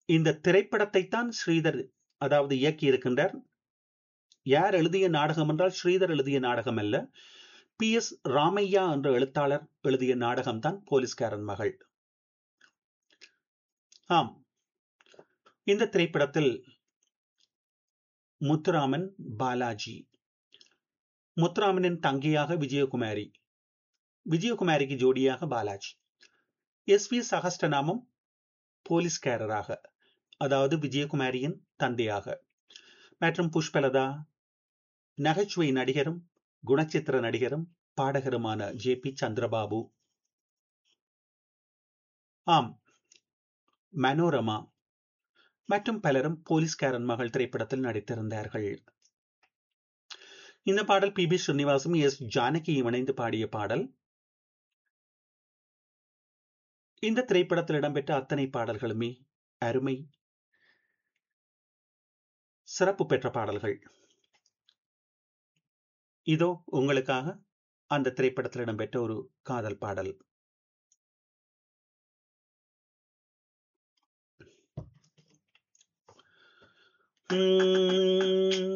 இந்த திரைப்படத்தை தான் ஸ்ரீதர் அதாவது இயக்கி இருக்கின்றார் யார் எழுதிய நாடகம் என்றால் ஸ்ரீதர் எழுதிய நாடகம் அல்ல பி எஸ் ராமையா என்ற எழுத்தாளர் எழுதிய நாடகம் தான் போலீஸ்காரன் மகள் ஆம் இந்த திரைப்படத்தில் முத்துராமன் பாலாஜி முத்துராமனின் தங்கையாக விஜயகுமாரி விஜயகுமாரிக்கு ஜோடியாக பாலாஜி எஸ் வி சகஸ்டநாமம் போலீஸ்காரராக அதாவது விஜயகுமாரியின் தந்தையாக மற்றும் புஷ்பலதா நகைச்சுவை நடிகரும் குணச்சித்திர நடிகரும் பாடகருமான ஜே பி சந்திரபாபு ஆம் மனோரமா மற்றும் பலரும் போலீஸ்காரன் மகள் திரைப்படத்தில் நடித்திருந்தார்கள் இந்த பாடல் பி பி ஸ்ரீனிவாசும் எஸ் ஜானகியும் இணைந்து பாடிய பாடல் இந்த திரைப்படத்தில் இடம்பெற்ற அத்தனை பாடல்களுமே அருமை சிறப்பு பெற்ற பாடல்கள் இதோ உங்களுக்காக அந்த திரைப்படத்தில் இடம்பெற்ற ஒரு காதல் பாடல் உம்